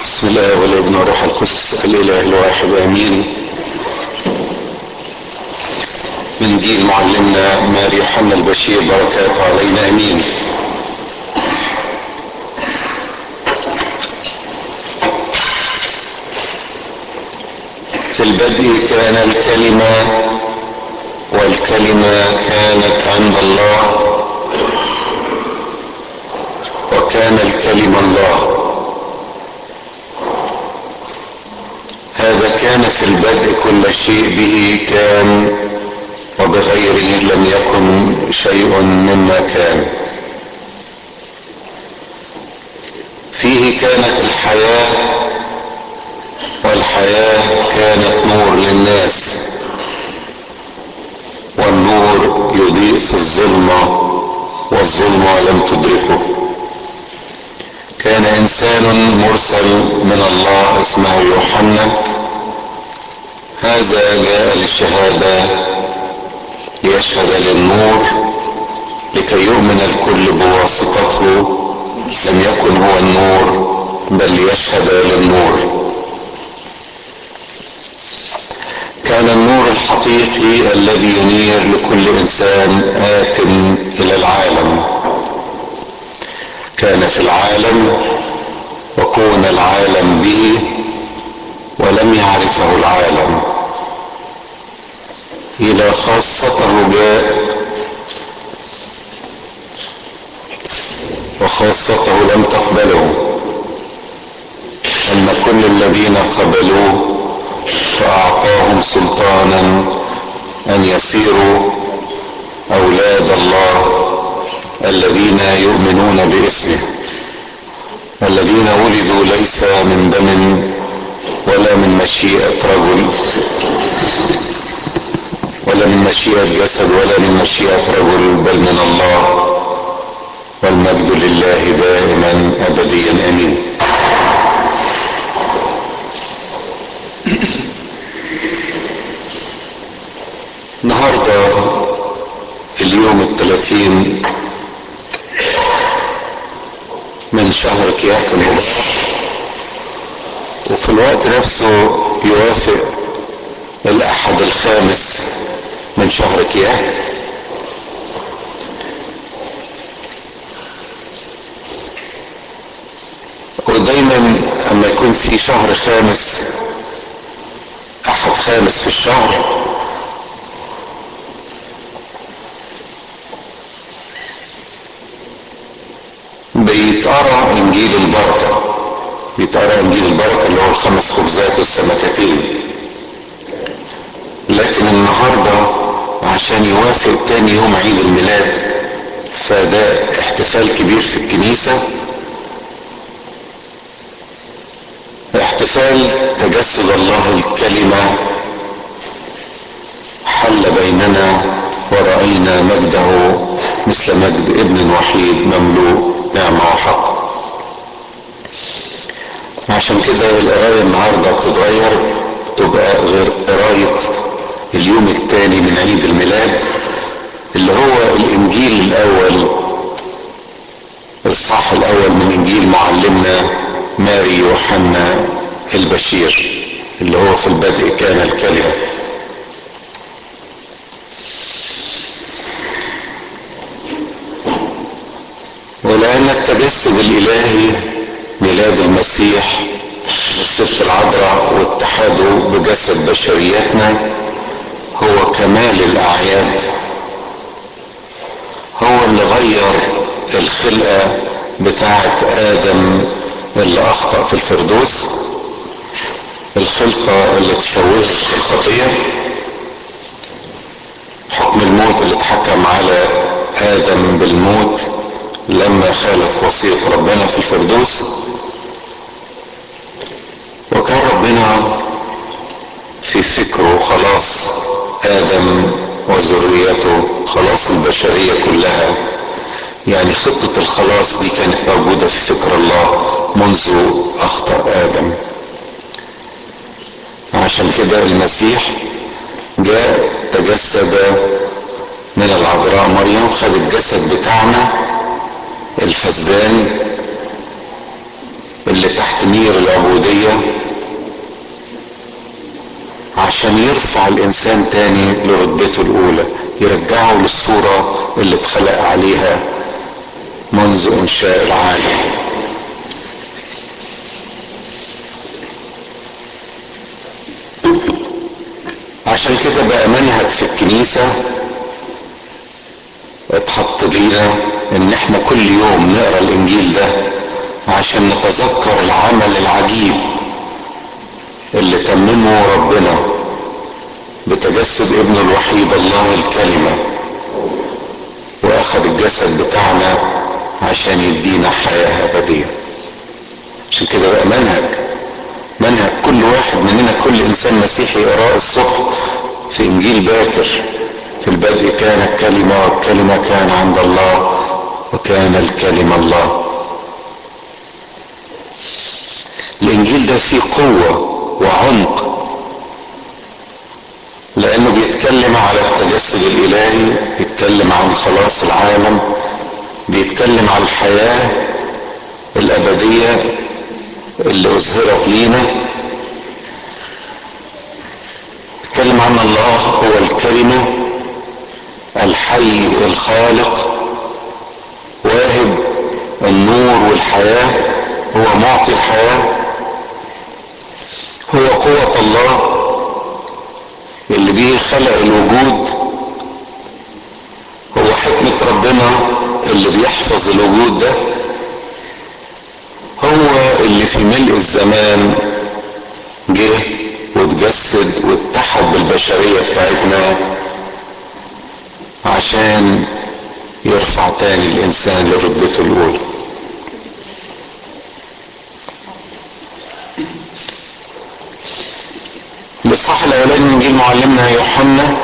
بسم الله والابن والروح القدس الاله الواحد امين من جيل معلمنا ماري يوحنا البشير بركاته علينا امين في البدء كان الكلمه والكلمه كانت عند الله وكان الكلمه الله هذا كان في البدء كل شيء به كان وبغيره لم يكن شيء مما كان فيه كانت الحياه والحياه كانت نور للناس والنور يضيء في الظلمه والظلمه لم تدركه كان انسان مرسل من الله اسمه يوحنا هذا جاء للشهاده ليشهد للنور لكي يؤمن الكل بواسطته لم يكن هو النور بل ليشهد للنور كان النور الحقيقي الذي ينير لكل انسان ات الى العالم كان في العالم وكون العالم به ولم يعرفه العالم الى خاصته جاء وخاصته لم تقبله اما كل الذين قبلوه فاعطاهم سلطانا ان يصيروا اولاد الله الذين يؤمنون باسمه الذين ولدوا ليس من دم ولا من مشيئة رجل ولا من مشيئة جسد ولا من مشيئة رجل بل من الله والمجد لله دائما أبديا أمين النهارده اليوم الثلاثين من شهر كياك المبارك وفي الوقت نفسه يوافق الأحد الخامس من شهر كياك ودايما اما يكون في شهر خامس أحد خامس في الشهر بيتقرا انجيل البركه بيتقرا انجيل البركه اللي هو الخمس خبزات والسمكتين لكن النهارده عشان يوافق تاني يوم عيد الميلاد فده احتفال كبير في الكنيسه احتفال تجسد الله الكلمه حل بيننا ورأينا مجده مثل مجد ابن وحيد مملوء نعمة وحق عشان كده القراية النهاردة بتتغير تبقى غير قراية اليوم الثاني من عيد الميلاد اللي هو الإنجيل الأول الصح الأول من إنجيل معلمنا ماري يوحنا البشير اللي هو في البدء كان الكلمة ولأن التجسد الإلهي ميلاد المسيح الست العذراء واتحاده بجسد بشريتنا هو كمال الأعياد هو اللي غير الخلقة بتاعة آدم اللي أخطأ في الفردوس الخلقة اللي تشوهت في الخطية حكم الموت اللي اتحكم على آدم بالموت لما خالف وصية ربنا في الفردوس وكان ربنا في فكره خلاص آدم وذريته خلاص البشرية كلها يعني خطة الخلاص دي كانت موجودة في فكر الله منذ أخطأ آدم عشان كده المسيح جاء تجسد من العذراء مريم خد الجسد بتاعنا الفسدان اللي تحت نير العبودية عشان يرفع الانسان تاني لرتبته الاولى يرجعه للصورة اللي اتخلق عليها منذ انشاء العالم عشان كده بقى منهج في الكنيسة اتحط لينا ان احنا كل يوم نقرا الانجيل ده عشان نتذكر العمل العجيب اللي تممه ربنا بتجسد ابنه الوحيد الله الكلمة واخد الجسد بتاعنا عشان يدينا حياة ابدية عشان كده بقى منهج منهج كل واحد مننا كل انسان مسيحي يقراه الصبح في انجيل باكر في البدء كان الكلمة والكلمة كان عند الله وكان الكلمة الله الانجيل ده فيه قوة وعمق لانه بيتكلم على التجسد الالهي بيتكلم عن خلاص العالم بيتكلم عن الحياة الابدية اللي اظهرت لينا بيتكلم عن الله هو الكلمة الحي الخالق واهب النور والحياة هو معطي الحياة هو قوة الله اللي بيه خلق الوجود هو حكمة ربنا اللي بيحفظ الوجود ده هو اللي في ملء الزمان جه واتجسد واتحد بالبشرية بتاعتنا عشان يرفع تاني الانسان لرتبته الاولى الاصحاح الاولاني من انجيل معلمنا يوحنا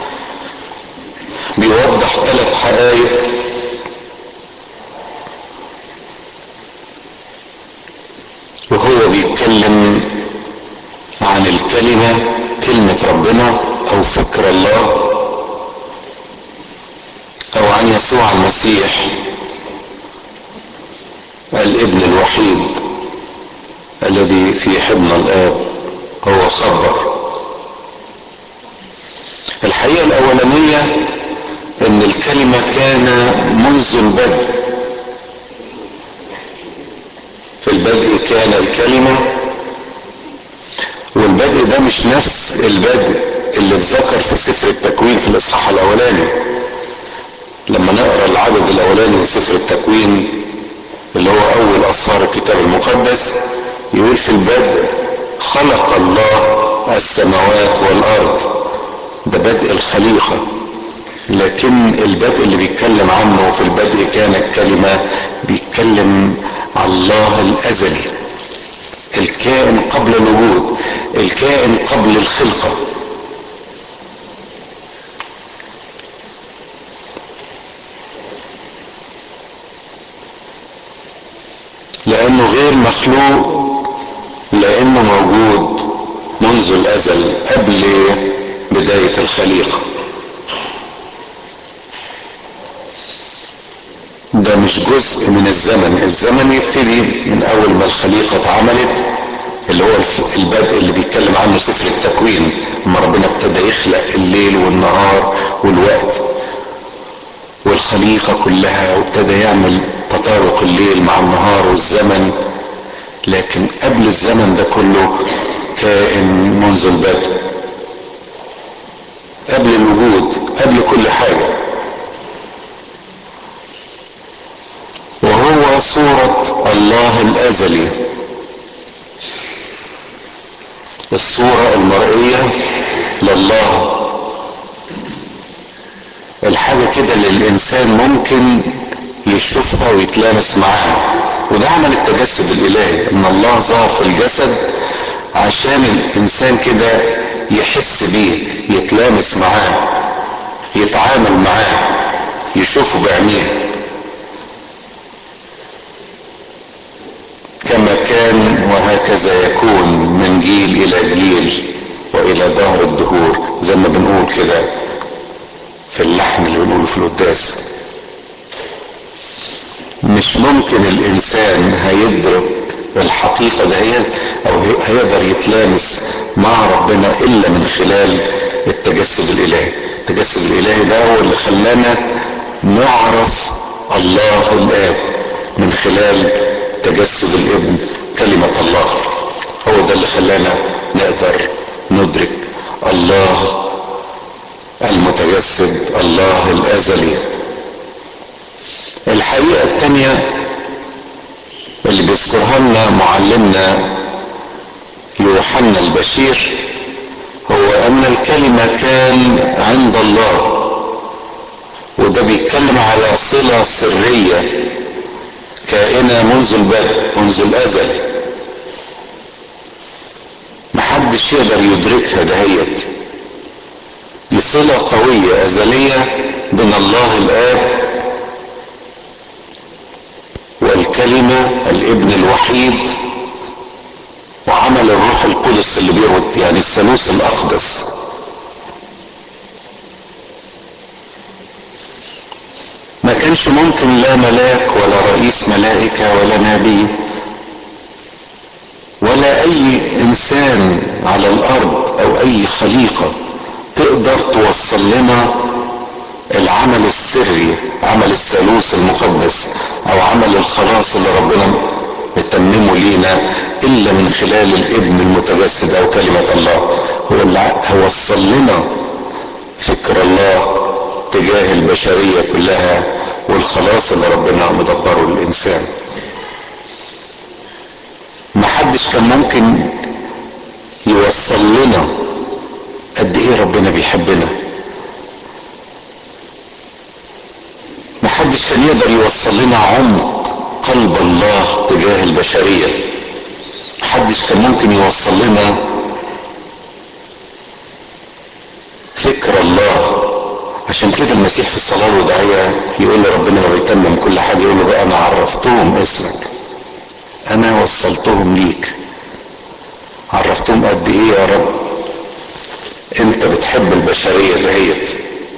بيوضح ثلاث حقائق وهو بيتكلم عن الكلمة كلمة ربنا او فكر الله او عن يسوع المسيح الابن الوحيد الذي في حضن الاب هو خبر الحقيقة الاولانية ان الكلمة كان منذ البدء في البدء كان الكلمة والبدء ده مش نفس البدء اللي اتذكر في سفر التكوين في الاصحاح الاولاني لما نقرا العدد الاولاني من سفر التكوين اللي هو اول اسفار الكتاب المقدس يقول في البدء خلق الله السماوات والارض ده بدء الخليقه لكن البدء اللي بيتكلم عنه في البدء كان الكلمه بيتكلم عن الله الازلي الكائن قبل الوجود الكائن قبل الخلقه لانه غير مخلوق لانه موجود منذ الازل قبل بدايه الخليقه ده مش جزء من الزمن الزمن يبتدي من اول ما الخليقه اتعملت اللي هو البدء اللي بيتكلم عنه سفر التكوين لما ربنا ابتدى يخلق الليل والنهار والوقت والخليقه كلها وابتدى يعمل تطابق الليل مع النهار والزمن لكن قبل الزمن ده كله كائن منذ البدء قبل الوجود قبل كل حاجه وهو صورة الله الأزلي الصورة المرئية لله الحاجة كده اللي الإنسان ممكن يشوفها ويتلامس معاها وده عمل التجسد الإلهي إن الله ظهر في الجسد عشان الإنسان كده يحس بيه يتلامس معاه يتعامل معاه يشوفه بعينيه كما كان وهكذا يكون من جيل الى جيل والى دهر الدهور زي ما بنقول كده في اللحن اللي بنقوله في القداس مش ممكن الانسان هيدرك الحقيقة دهيت او هيقدر يتلامس مع ربنا الا من خلال التجسد الالهي التجسد الالهي ده هو اللي خلانا نعرف الله الاب من خلال تجسد الابن كلمة الله هو ده اللي خلانا نقدر ندرك الله المتجسد الله الازلي الحقيقة التانية اللي بيذكرها لنا معلمنا يوحنا البشير هو ان الكلمة كان عند الله وده بيتكلم على صلة سرية كائنة منذ البدء منذ الازل محدش يقدر يدركها دهيت دي صلة قوية ازلية بين الله الاب والكلمة الابن الوحيد وعمل الروح القدس اللي بيربط يعني الثالوث الاقدس ما كانش ممكن لا ملاك ولا رئيس ملائكة ولا نبي ولا اي انسان على الارض او اي خليقة تقدر توصل لنا العمل السري عمل الثالوث المقدس او عمل الخلاص اللي ربنا متممه لينا الا من خلال الابن المتجسد او كلمة الله هو اللي وصل لنا فكر الله تجاه البشرية كلها والخلاص اللي ربنا مدبره للإنسان محدش كان ممكن يوصل لنا قد ايه ربنا بيحبنا محدش كان يقدر يوصل لنا عمق قلب الله تجاه البشرية محدش كان ممكن يوصل لنا فكر الله عشان كده المسيح في الصلاة الوداعية يقول لربنا لما يتمم كل حاجة يقول له بقى أنا عرفتهم اسمك أنا وصلتهم ليك عرفتهم قد إيه يا رب أنت بتحب البشرية دهيت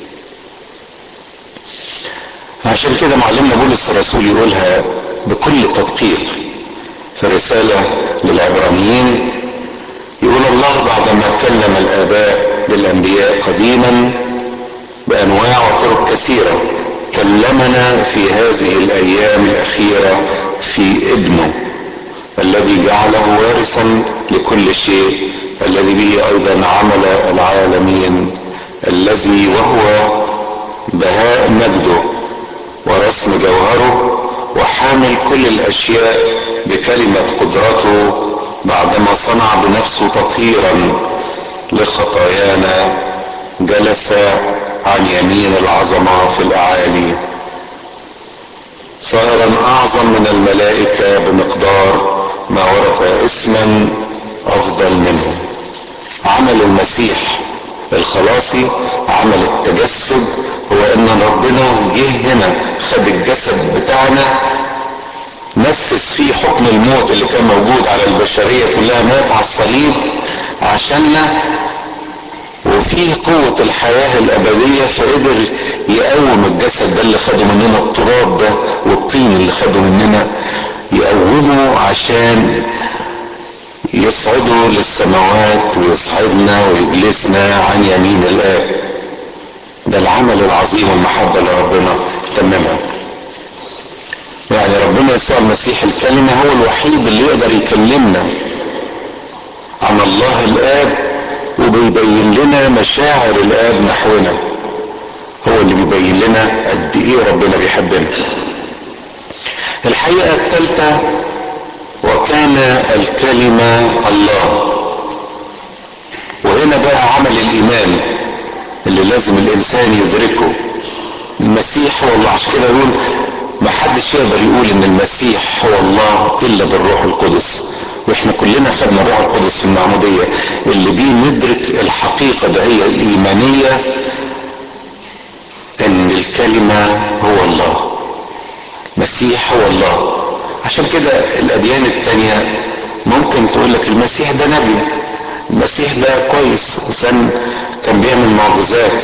عشان كده معلمنا بولس الرسول يقولها بكل تدقيق في الرسالة للعبرانيين يقول الله بعدما كلم الآباء للأنبياء قديما بأنواع وطرق كثيرة كلمنا في هذه الأيام الأخيرة في ابنه الذي جعله وارثا لكل شيء الذي به أيضا عمل العالمين الذي وهو بهاء مجده ورسم جوهره وحامل كل الاشياء بكلمة قدرته بعدما صنع بنفسه تطهيرا لخطايانا جلس عن يمين العظمة في الاعالي صائرا اعظم من الملائكة بمقدار ما ورث اسما افضل منه عمل المسيح الخلاصي عمل التجسد هو ان ربنا جه هنا خد الجسد بتاعنا نفذ فيه حكم الموت اللي كان موجود على البشرية كلها مات على الصليب عشاننا وفيه قوة الحياة الأبدية فقدر يقوم الجسد ده اللي خده مننا التراب ده والطين اللي خده مننا يقومه عشان يصعده للسماوات ويصعدنا ويجلسنا عن يمين الآب ده العمل العظيم والمحبة اللي ربنا تممها يعني ربنا يسوع المسيح الكلمة هو الوحيد اللي يقدر يكلمنا عن الله الآب وبيبين لنا مشاعر الآب نحونا هو اللي بيبين لنا قد إيه ربنا بيحبنا الحقيقة الثالثة وكان الكلمة الله وهنا بقى عمل الإيمان اللي لازم الإنسان يدركه المسيح هو الله عشان كده يقول ما حدش يقدر يقول ان المسيح هو الله الا بالروح القدس واحنا كلنا خدنا الروح القدس في المعمودية اللي بيه ندرك الحقيقة ده هي الايمانية ان الكلمة هو الله مسيح هو الله عشان كده الاديان التانية ممكن تقول لك المسيح ده نبي المسيح ده كويس انسان كان بيعمل معجزات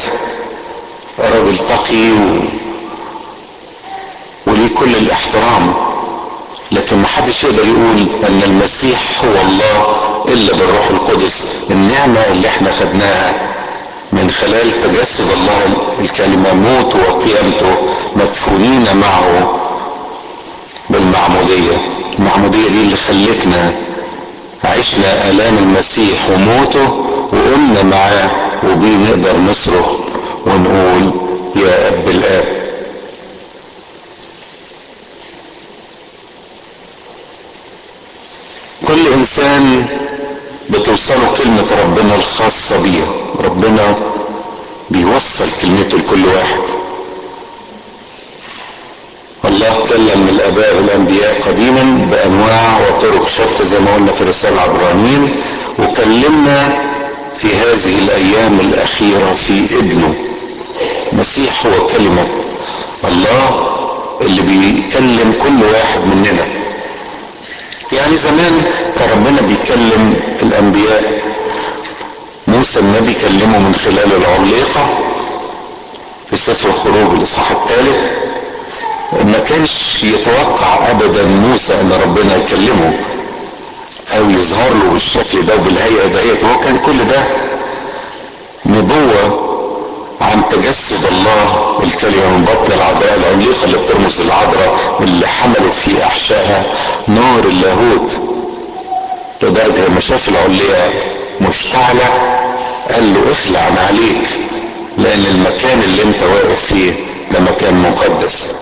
راجل تقي و... وليه كل الاحترام لكن ما حدش يقدر يقول ان المسيح هو الله الا بالروح القدس النعمة اللي احنا خدناها من خلال تجسد الله الكلمة موته وقيامته مدفونين معه بالمعمودية المعمودية دي اللي خلتنا عشنا آلام المسيح وموته وقلنا معاه وبيه نقدر نصرخ ونقول يا أب الآب كل إنسان بتوصله كلمة ربنا الخاصة بيه ربنا بيوصل كلمته لكل واحد الله كلم الاباء والانبياء قديما بانواع وطرق شتى زي ما قلنا في رساله عبرانيين وكلمنا في هذه الايام الاخيره في ابنه المسيح هو كلمه الله اللي بيكلم كل واحد مننا يعني زمان كان ربنا بيكلم الانبياء موسى النبي كلمه من خلال العليقه في سفر الخروج الاصحاح الثالث ما كانش يتوقع ابدا موسى ان ربنا يكلمه او يظهر له بالشكل ده وبالهيئه دهيت هو كان كل ده نبوه عن تجسد الله الكلمه من بطن العذراء العليقه اللي بترمز العذراء اللي حملت في احشائها نار اللاهوت لدرجه لما شاف العليقه مشتعله قال له اخلع عن عليك لان المكان اللي انت واقف فيه ده مكان مقدس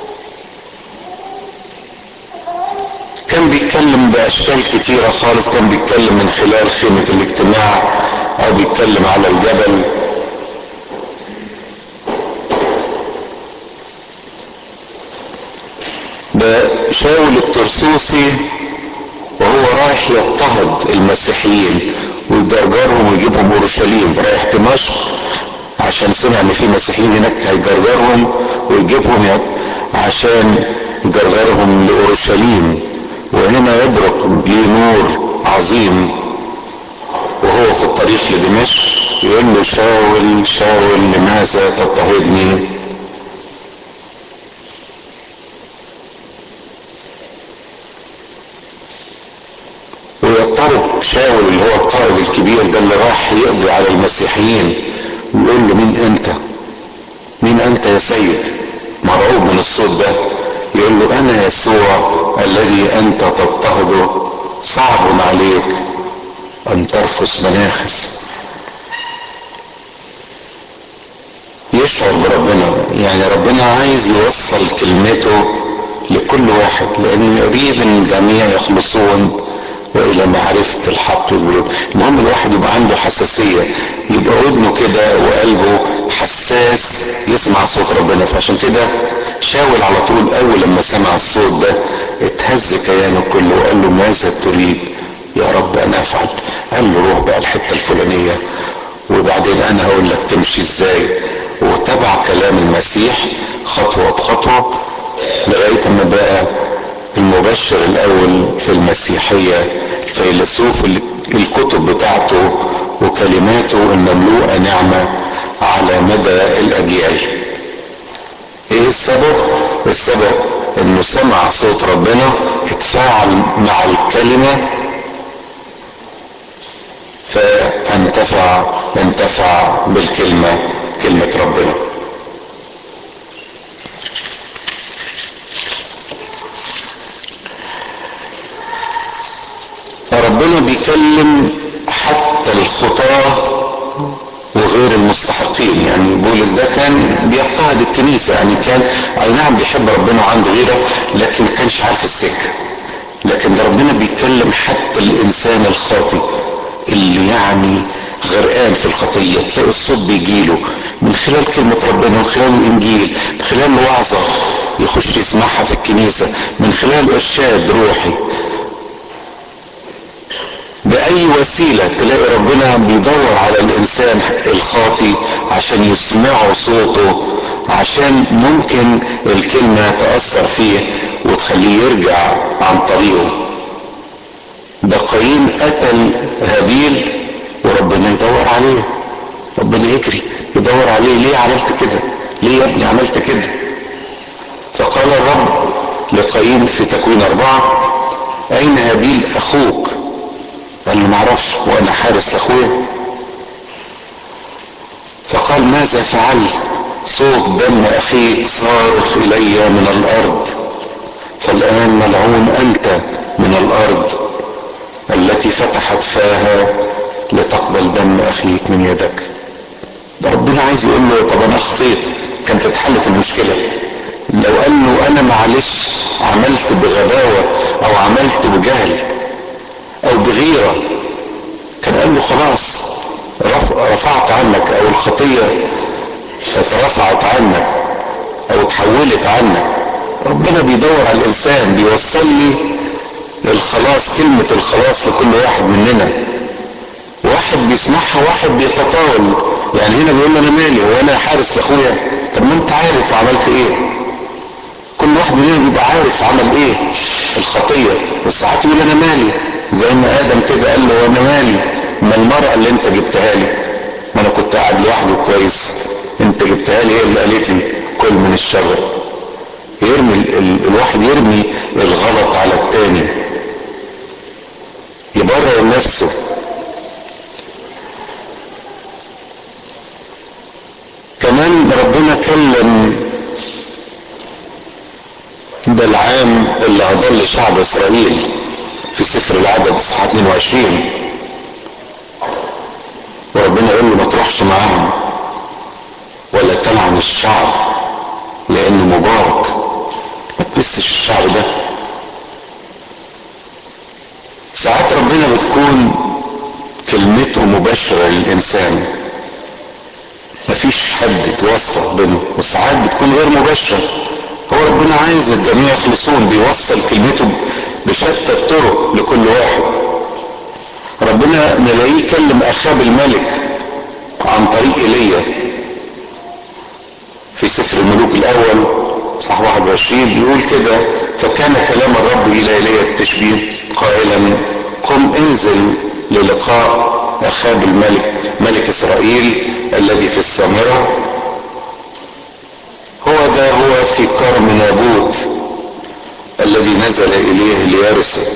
كان بيتكلم باشكال كتيرة خالص كان بيتكلم من خلال خيمة الاجتماع او بيتكلم على الجبل ده شاول الترسوسي وهو رايح يضطهد المسيحيين ويجرجرهم ويجيبهم اورشليم رايح دمشق عشان سمع ان في مسيحيين هناك هيجرجرهم ويجيبهم عشان يجرجرهم لاورشليم وهنا يبرق ليه نور عظيم وهو في الطريق لدمشق يقول له شاول شاول لماذا تضطهدني ويضطرب شاول اللي هو القائد الكبير ده اللي راح يقضي على المسيحيين ويقول له مين انت مين انت يا سيد مرعوب من الصوت ده يقول له انا يسوع الذي انت تضطهده صعب عليك ان ترفس مناخس يشعر بربنا يعني ربنا عايز يوصل كلمته لكل واحد لانه يريد ان الجميع يخلصون والى معرفة الحق والبلوغ المهم الواحد يبقى عنده حساسية يبقى ودنه كده وقلبه حساس يسمع صوت ربنا فعشان كده شاول على طول اول لما سمع الصوت ده اتهز كيانه كله وقال له ماذا تريد يا رب ان افعل قال له روح بقى الحته الفلانيه وبعدين انا هقول لك تمشي ازاي وتبع كلام المسيح خطوه بخطوه لغايه ما بقى المبشر الاول في المسيحيه الفيلسوف اللي الكتب بتاعته وكلماته المملوءه نعمه على مدى الاجيال ايه السبب السبب انه سمع صوت ربنا اتفاعل مع الكلمة فانتفع انتفع بالكلمة كلمة ربنا ربنا بيكلم حتى الخطاه وغير المستحقين يعني بولس ده كان بيضطهد الكنيسة يعني كان اي نعم بيحب ربنا وعنده غيره لكن ما كانش عارف السكة لكن ده ربنا بيتكلم حتى الانسان الخاطي اللي يعني غرقان في الخطية تلاقي الصوت بيجيله من خلال كلمة ربنا من خلال الانجيل من خلال وعظة يخش يسمعها في الكنيسة من خلال ارشاد روحي بأي وسيلة تلاقي ربنا بيدور على الإنسان الخاطي عشان يسمعوا صوته عشان ممكن الكلمة تأثر فيه وتخليه يرجع عن طريقه ده قايين قتل هابيل وربنا يدور عليه ربنا يجري يدور عليه ليه عملت كده ليه يا ابني عملت كده فقال الرب لقايين في تكوين أربعة أين هابيل أخوك قال له معرفش وأنا حارس لأخويا فقال ماذا فعلت صوت دم أخيك صارخ إلي من الأرض فالآن ملعون أنت من الأرض التي فتحت فاها لتقبل دم أخيك من يدك ده ربنا عايز يقول له طب أنا أخطيت كانت اتحلت المشكلة لو قال له أنا معلش عملت بغباوة أو عملت بجهل أو بغيرة كان قال له خلاص رفعت عنك أو الخطية اترفعت عنك أو اتحولت عنك ربنا بيدور على الإنسان بيوصل لي الخلاص كلمة الخلاص لكل واحد مننا واحد بيسمعها واحد بيتطاول يعني هنا بيقول انا مالي هو انا حارس لاخويا طب ما انت عارف عملت ايه كل واحد مننا بيبقى عارف عمل ايه الخطية وساعات يقول انا مالي زي ما ادم كده قال له انا مالي ما المرأة اللي انت جبتها لي ما انا كنت قاعد لوحدي كويس انت جبتها لي هي اللي قالت لي كل من الشجر يرمي ال ال الواحد يرمي الغلط على التاني يبرر نفسه كمان ربنا كلم بلعام اللي اضل شعب اسرائيل في سفر العدد اصحاح 22 وربنا يقول له ما تروحش معاهم ولا تلعن الشعب لانه مبارك ما تمسش الشعب ده ساعات ربنا بتكون كلمته مباشرة للإنسان مفيش حد توسط بينه وساعات بتكون غير مباشرة هو ربنا عايز الجميع يخلصون بيوصل كلمته بشتى الطرق لكل واحد ربنا نلاقيه يكلم أخاب الملك عن طريق إيليا في سفر الملوك الأول صح 21 بيقول كده فكان كلام الرب إلى إيليا التشبيه قائلا قم انزل للقاء أخاب الملك ملك إسرائيل الذي في السامرة هو ده هو في كرم نابوت الذي نزل إليه ليرثه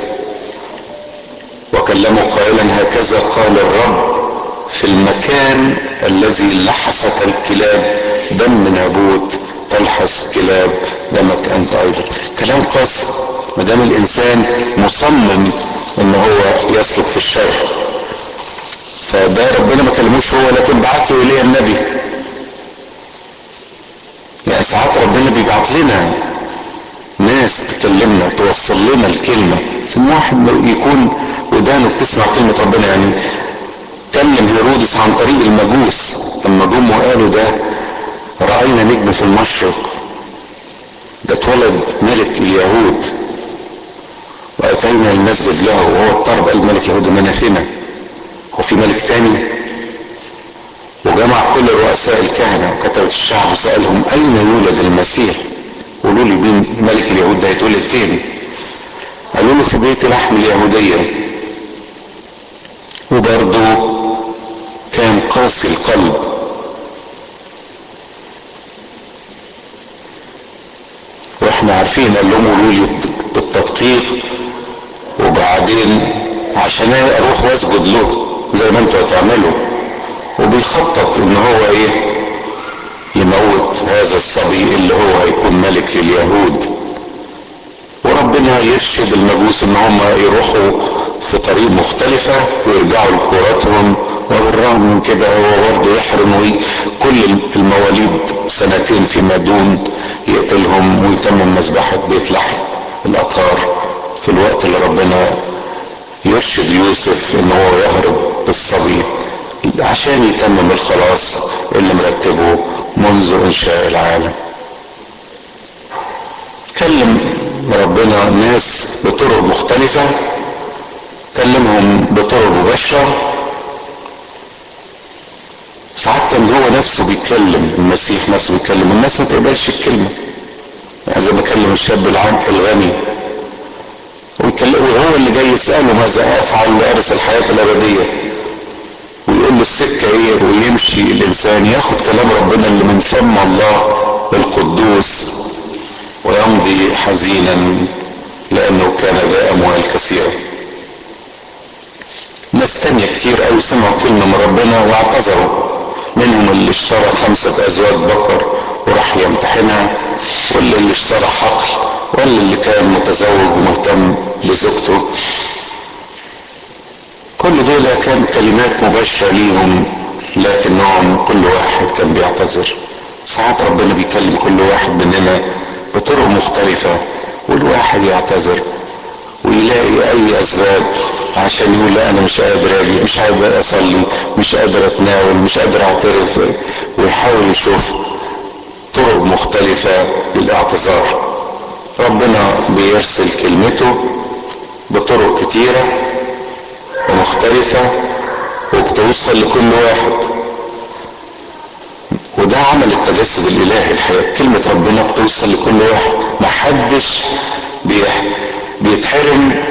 وكلمه قائلا هكذا قال الرب في المكان الذي لحست الكلاب دم نابوت تلحس كلاب دمك انت ايضا كلام قاسي ما دام الانسان مصمم ان هو يسلك في الشر فده ربنا ما كلموش هو لكن بعت له اليه النبي يعني ساعات ربنا بيبعت لنا ناس تكلمنا توصل لنا الكلمة ثم واحد يكون ودانه بتسمع كلمة ربنا يعني كلم هيرودس عن طريق المجوس لما جم وقالوا ده رأينا نجم في المشرق ده اتولد ملك اليهود واتينا المسجد له وهو اضطرب قال ملك اليهود من فينا هو في ملك تاني وجمع كل رؤساء الكهنة وكتبت الشعب وسألهم أين يولد المسيح قولوا لي مين ملك اليهود ده يتولد فين قالوا له في بيت لحم اليهودية وبرضه كان قاسي القلب واحنا عارفين قال لهم قولوا لي بالتدقيق وبعدين عشان اروح واسجد له زي ما انتوا هتعملوا وبيخطط ان هو ايه يموت هذا الصبي اللي هو هيكون ملك لليهود وربنا يرشد المجوس ان هم يروحوا في طريق مختلفة ويرجعوا لكوراتهم وبالرغم من كده هو برضه يحرم كل المواليد سنتين فيما دون يقتلهم ويتمم مذبحة بيت لحم الأطهار في الوقت اللي ربنا يرشد يوسف ان هو يهرب بالصبي عشان يتمم الخلاص اللي مرتبه منذ انشاء العالم كلم ربنا ناس بطرق مختلفة كلمهم بطرق مباشرة ساعات كان هو نفسه بيتكلم المسيح نفسه بيتكلم والناس ما تقبلش الكلمة يعني زي ما كلم الشاب العمق الغني وهو اللي جاي يسأله ماذا أفعل لأرث الحياة الأبدية ويقول له السكة ايه ويمشي الإنسان ياخد كلام ربنا اللي من فم الله القدوس ويمضي حزينا لانه كان ذا اموال كثيره ناس تانية كتير قوي سمعوا كلمة من ربنا واعتذروا منهم اللي اشترى خمسة ازواج بقر وراح يمتحنها واللي اللي اشترى حقل واللي اللي كان متزوج ومهتم بزوجته كل دول كان كلمات مباشرة ليهم لكنهم كل واحد كان بيعتذر ساعات ربنا بيكلم كل واحد مننا بطرق مختلفة والواحد يعتذر ويلاقي اي اسباب عشان يقول لا انا مش قادر اجي مش قادر اصلي مش قادر اتناول مش قادر اعترف ويحاول يشوف طرق مختلفة للاعتذار ربنا بيرسل كلمته بطرق كتيرة ومختلفة وبتوصل لكل واحد وده عمل التجسد الالهي الحقيقة كلمة ربنا بتوصل لكل واحد محدش بيح بيتحرم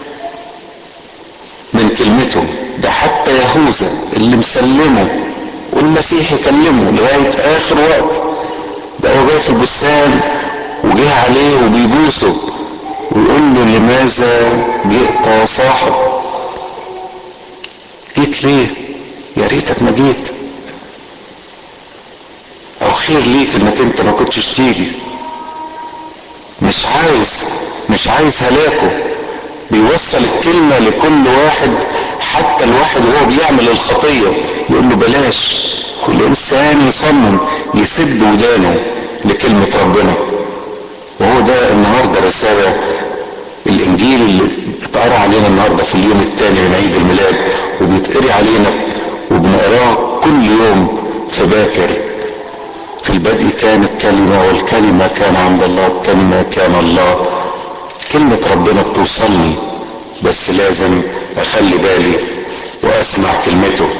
من كلمته ده حتى يهوذا اللي مسلمه والمسيح يكلمه لغاية آخر وقت ده هو جاي في البستان وجه عليه وبيبوسه ويقول له لماذا جئت يا صاحب جيت ليه يا ريتك ما جيت او خير ليك انك انت ما كنتش تيجي مش عايز مش عايز هلاكه بيوصل الكلمة لكل واحد حتى الواحد وهو بيعمل الخطية يقول له بلاش كل انسان يصمم يسد ودانه لكلمة ربنا وهو ده النهاردة رسالة الانجيل اللي اتقرا علينا النهارده في اليوم الثاني من عيد الميلاد وبيتقري علينا وبنقراه كل يوم في باكر في البدء كانت كلمة والكلمة كان عند الله الكلمة كان الله كلمة ربنا بتوصلني بس لازم اخلي بالي واسمع كلمته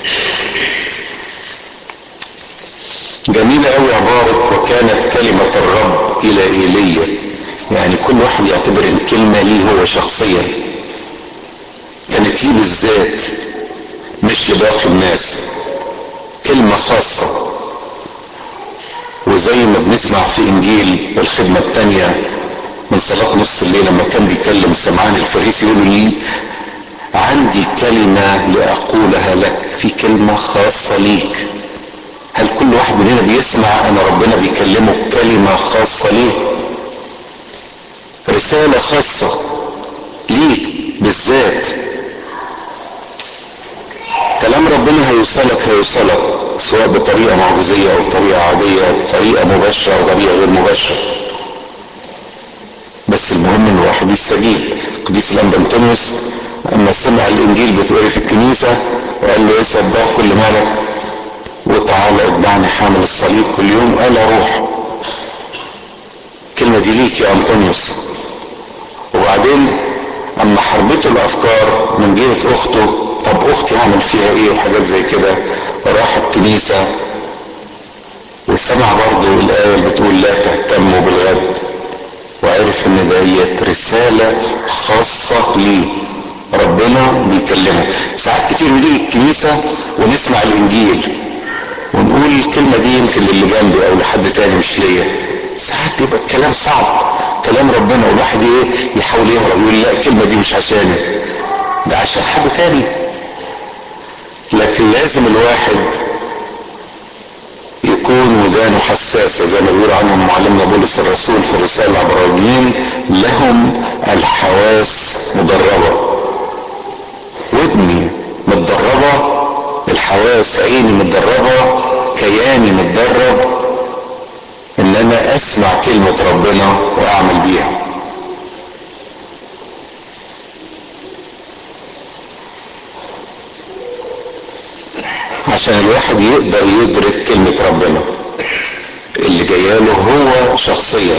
جميلة قوي عبارة وكانت كلمة الرب الى ايليا يعني كل واحد يعتبر ان الكلمة ليه هو شخصيا كانت ليه بالذات مش لباقي الناس كلمة خاصة وزي ما بنسمع في انجيل الخدمة التانية من صلاة نص الليل لما كان بيكلم سمعان الفريسي يقول لي عندي كلمة لأقولها لك في كلمة خاصة ليك هل كل واحد مننا بيسمع ان ربنا بيكلمه كلمة خاصة ليه رسالة خاصة ليك بالذات كلام ربنا هيوصلك هيوصلك سواء بطريقة معجزية او بطريقة عادية او بطريقة مباشرة او طريقة غير مباشرة بس المهم ان الواحد يستجيب قديس الانبا انطونيوس اما سمع الانجيل بتقري في الكنيسة وقال له اسعد بقى كل مالك وتعالى اتبعني حامل الصليب كل يوم قال اروح الكلمة دي ليك يا انطونيوس وبعدين اما حربته الافكار من جهة اخته طب اختي هعمل فيها ايه وحاجات زي كده وراح الكنيسة وسمع برضه الآية اللي بتقول لا تهتموا بالغد وعرف ان ديت رسالة خاصة ليه ربنا بيكلمه ساعات كتير نيجي الكنيسة ونسمع الانجيل ونقول الكلمة دي يمكن للي جنبي او لحد تاني مش ليا ساعات بيبقى الكلام صعب كلام ربنا والواحد ايه يحاول يهرب يقول لا الكلمة دي مش عشاني ده عشان حد تاني لكن لازم الواحد يكون ودانه حساسة زي ما بيقول عنهم معلمنا بولس الرسول في الرسالة العبرانيين لهم الحواس مدربة ودني متدربة الحواس عيني متدربة كياني متدرب ان انا اسمع كلمة ربنا واعمل بيها عشان الواحد يقدر يدرك كلمة ربنا اللي جاياله هو شخصيا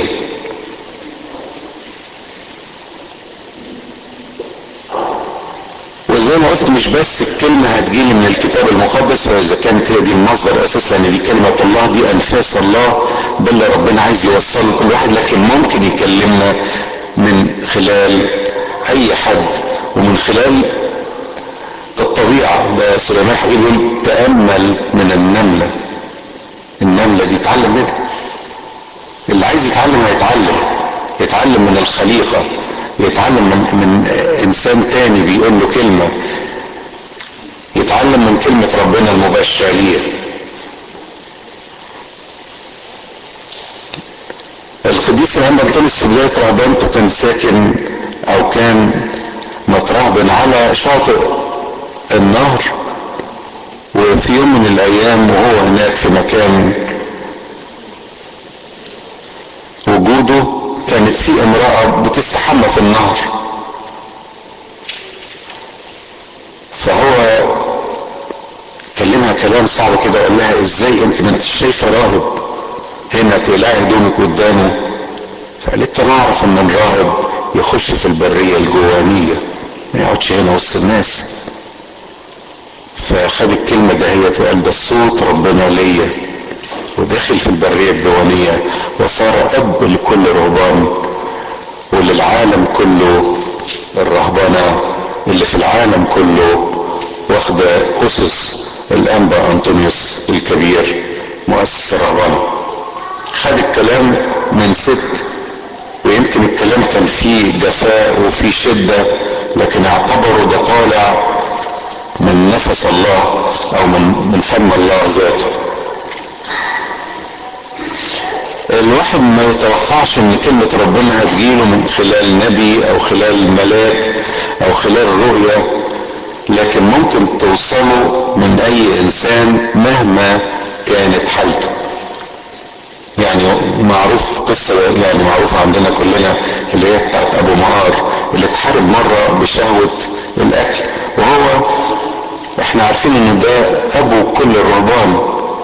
وزي ما قلت مش بس الكلمة هتجيلي من الكتاب المقدس فإذا كانت هي دي المصدر الأساس لأن دي كلمة الله دي أنفاس الله ده اللي ربنا عايز يوصله لكل واحد لكن ممكن يكلمنا من خلال أي حد ومن خلال الطبيعة ده سليمان حبيب يقول تأمل من النملة النملة دي اتعلم منها اللي عايز يتعلم هيتعلم يتعلم من الخليقة يتعلم من, من انسان تاني بيقول له كلمة يتعلم من كلمة ربنا المباشرة ليه القديس العم بطرس في بداية رهبانته كان ساكن او كان مترهبن على شاطئ النهر وفي يوم من الايام وهو هناك في مكان وجوده كانت في امرأة بتستحمى في النهر فهو كلمها كلام صعب كده وقال لها ازاي انت ما انت شايفه راهب هنا تقلعي هدومك قدامه فقالت له انا اعرف ان الراهب يخش في البريه الجوانيه ما يقعدش هنا وسط الناس فخد الكلمه دهيت وقال ده الصوت ربنا ليا وداخل في البريه الجوانيه وصار اب لكل رهبان وللعالم كله الرهبنه اللي في العالم كله واخده اسس الانبا انطونيوس الكبير مؤسس الرهبنه خد الكلام من ست ويمكن الكلام كان فيه جفاء وفيه شدة لكن اعتبروا ده طالع من نفس الله او من من فم الله ذاته الواحد ما يتوقعش ان كلمة ربنا هتجيله من خلال نبي او خلال ملاك او خلال رؤية لكن ممكن توصله من اي انسان مهما كانت حالته يعني معروف قصة يعني معروفة عندنا كلنا اللي هي بتاعت ابو مقار اللي اتحارب مرة بشهوة الاكل وهو احنا عارفين ان ده ابو كل الرهبان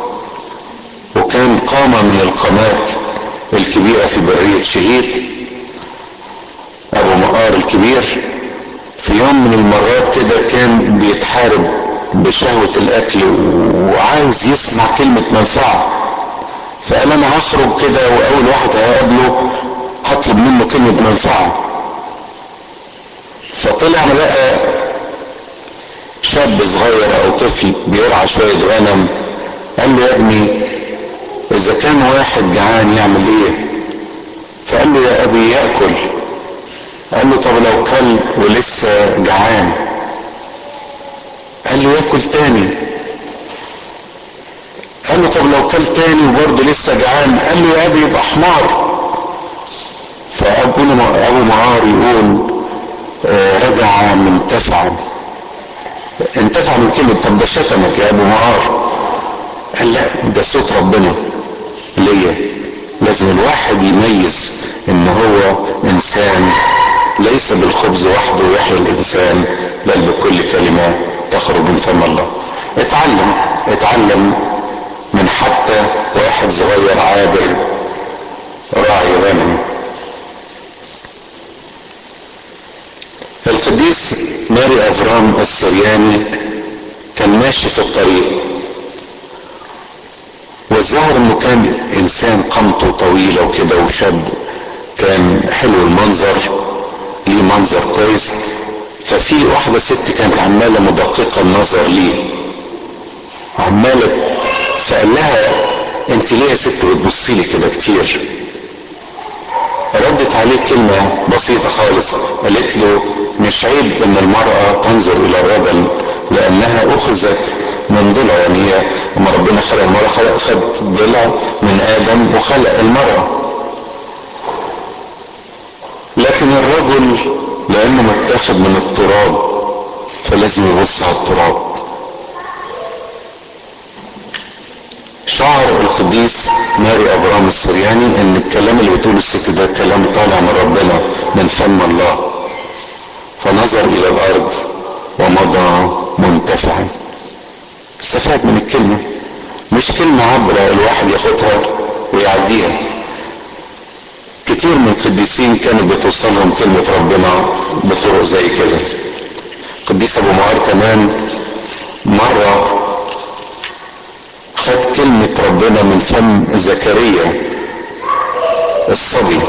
وكان قامة من القامات الكبيرة في برية شهيد ابو مقار الكبير في يوم من المرات كده كان بيتحارب بشهوة الاكل وعايز يسمع كلمة منفعة فقال انا هخرج كده واول واحد هقابله هطلب منه كلمة منفعة فطلع لقى شاب صغير او طفل بيرعى شوية غنم قال له يا ابني اذا كان واحد جعان يعمل ايه فقال له يا ابي ياكل قال له طب لو كل ولسه جعان قال له ياكل تاني قال له طب لو كل تاني وبرضه لسه جعان قال له يا ابي يبقى حمار فابونا ابو معار يقول آه رجع منتفعا انتفع من كلمة طب ده شتمك يا ابو معار قال لا ده صوت ربنا ليا لازم الواحد يميز ان هو انسان ليس بالخبز وحده يحيى الانسان بل بكل كلمة تخرج من فم الله اتعلم اتعلم من حتى واحد صغير عابر راعي غنم القديس ماري افرام السرياني كان ماشي في الطريق والظاهر انه كان انسان قامته طويلة وكده وشاب كان حلو المنظر ليه منظر كويس ففي واحدة ست كانت عمالة مدققة النظر ليه عمالة فقال لها انت ليه يا ست بتبصي لي كده كتير ردت عليه كلمة بسيطة خالص قالت له مش عيب ان المرأة تنظر الى الرجل لانها اخذت من ضلع يعني هي لما ربنا خلق المرأة خلق خد ضلع من ادم وخلق المرأة لكن الرجل لانه متاخد من التراب فلازم يبص على التراب شعر القديس ماري ابرام السرياني ان الكلام اللي بتقوله الست ده كلام طالع من ربنا من فم الله فنظر الى الارض ومضى منتفعا استفاد من الكلمه مش كلمه عبره الواحد ياخدها ويعديها كتير من القديسين كانوا بتوصلهم كلمه ربنا بطرق زي كده قديس ابو معار كمان مره خد كلمة ربنا من فم زكريا الصبي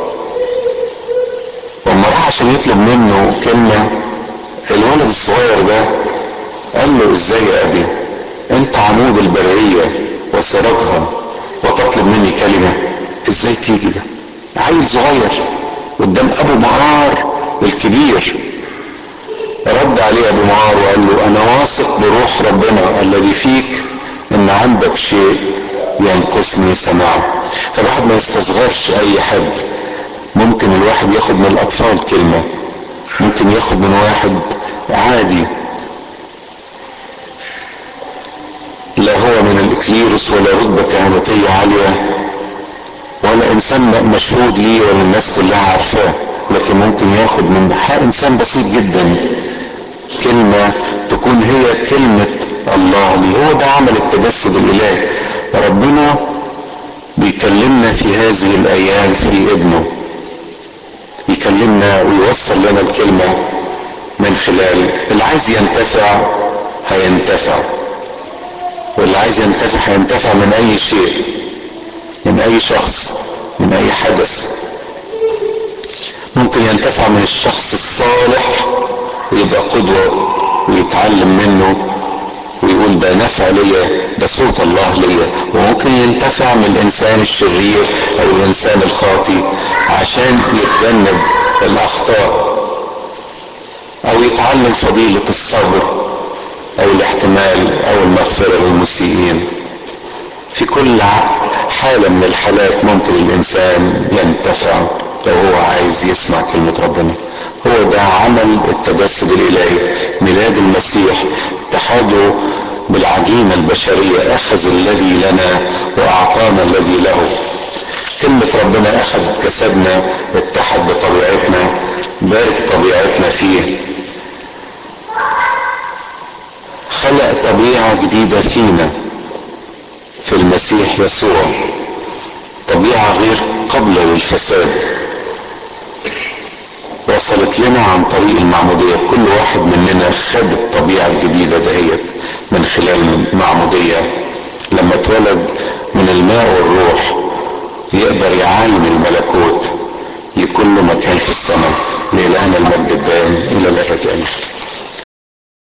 وما راح عشان يطلب منه كلمة الولد الصغير ده قال له ازاي يا ابي انت عمود البرية وسراجها وتطلب مني كلمة ازاي تيجي ده عيل صغير قدام ابو مقار الكبير رد عليه ابو معار وقال له انا واثق بروح ربنا الذي فيك ان عندك شيء ينقصني سماعه فالواحد ما يستصغرش اي حد ممكن الواحد ياخد من الاطفال كلمه ممكن ياخد من واحد عادي لا هو من الاكليروس ولا رتبه كهنوتيه عاليه ولا انسان مشهود ليه ولا الناس كلها عارفاه لكن ممكن ياخد من انسان بسيط جدا كلمة تكون هي كلمة الله لي هو ده عمل التجسد الإلهي ربنا بيكلمنا في هذه الأيام في ابنه يكلمنا ويوصل لنا الكلمة من خلال اللي عايز ينتفع هينتفع واللي عايز ينتفع هينتفع من أي شيء من أي شخص من أي حدث ممكن ينتفع من الشخص الصالح ويبقى قدوة ويتعلم منه ويقول ده نفع ليا ده صوت الله ليا وممكن ينتفع من الانسان الشرير او الانسان الخاطي عشان يتجنب الاخطاء او يتعلم فضيلة الصبر او الاحتمال او المغفرة للمسيئين في كل حالة من الحالات ممكن الانسان ينتفع لو هو عايز يسمع كلمة ربنا هو ده عمل التجسد الالهي ميلاد المسيح اتحاده بالعجينة البشرية اخذ الذي لنا واعطانا الذي له كلمة ربنا اخذ جسدنا اتحد بطبيعتنا بارك طبيعتنا فيه خلق طبيعة جديدة فينا في المسيح يسوع طبيعة غير قابلة للفساد وصلت لنا عن طريق المعمودية كل واحد مننا خد الطبيعة الجديدة دهيت من خلال المعمودية لما اتولد من الماء والروح يقدر يعاين الملكوت يكون له مكان في السماء لإلهنا المجد الدائم إلى الأبد آمين